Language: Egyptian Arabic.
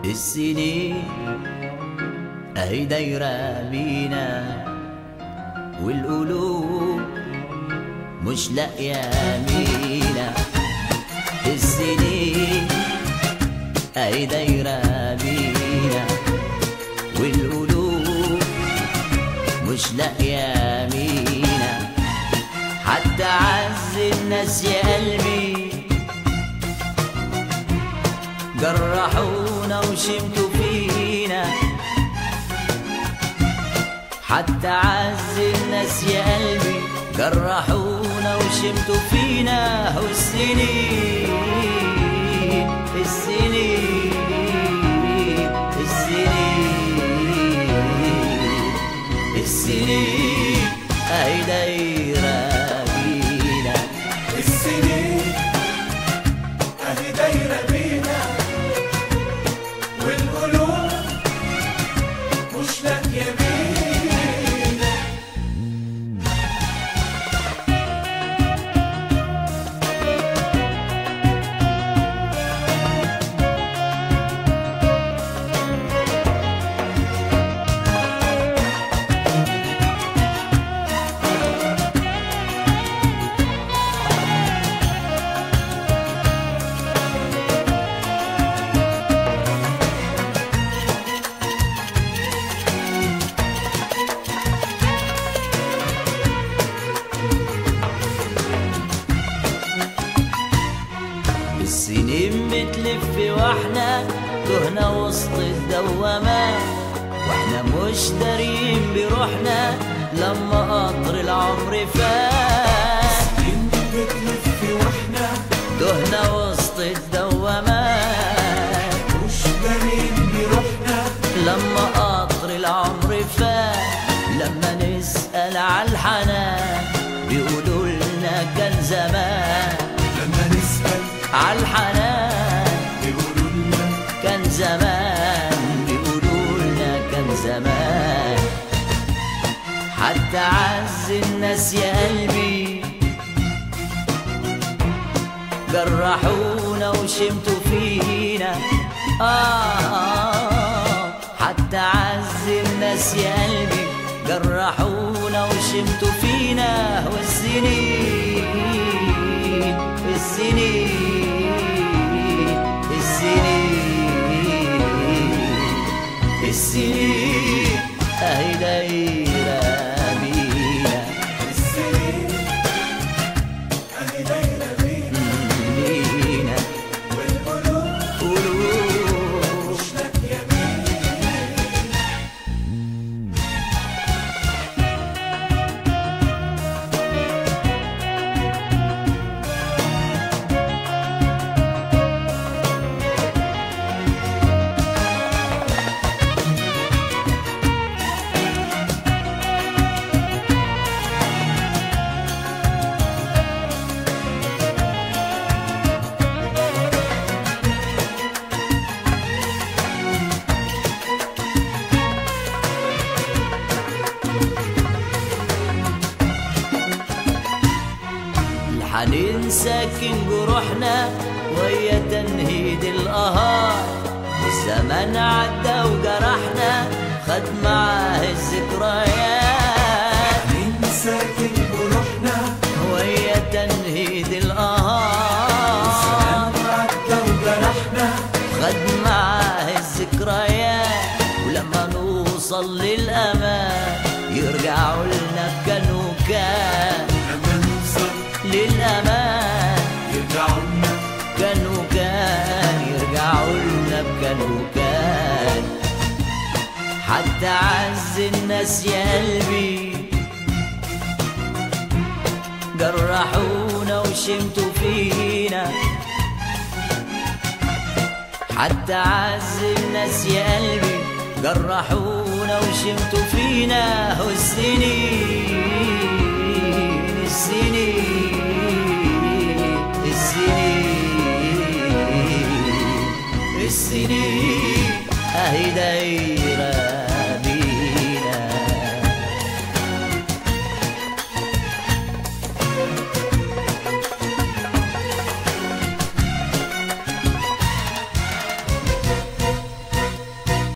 السنين اهي دايرة بينا والقلوب مش لاقية مينا السنين اهي دايرة بينا والقلوب مش لاقية مينا حتى عز الناس يا قلبي جرحونا وشمتوا فينا حتى عز الناس يا قلبي جرحونا وشمتوا فينا والسنين السنين السنين السنين اهي دايره بينا السنين اهي دايرة بينا والقلوب مش لاقية بينا السنين بتلف واحنا تهنا وسط الدوامات واحنا مش دارين بروحنا لما قطر العمر فات سنين بتلف واحنا تهنا وسط الدوامات مش دارين بروحنا لما قطر العمر فات لما نسأل على الحنان بيقولوا لنا كان زمان لما نسأل على الحنان يقولوا لنا كان زمان بيقولوا لنا كان زمان حتى عز الناس يا قلبي جرحونا وشمتوا فينا آه حتى عز الناس يا قلبي جرحونا وشمتوا فينا والسنين السنين السنين السنين اهي دايرة بينا السنين اهي دايرة بينا بينا والقلوب قلوب مش لاقية بينا الحنين ساكن جروحنا ويا تنهيد القهار الزمن عدى وجرحنا خد معاه الذكريات مين ساكن بروحنا ويا تنهيد القهار عدى وجرحنا خد معاه الذكريات ولما نوصل للأمان يرجعوا لنا كانوا كان لما نوصل للأمان يرجعوا لنا كانوا كان يرجعوا لنا كانوا كان حتى عز الناس يا قلبي جرحونا وشمتوا فينا حتى عز الناس يا قلبي جرحونا وشمتوا فينا والسنين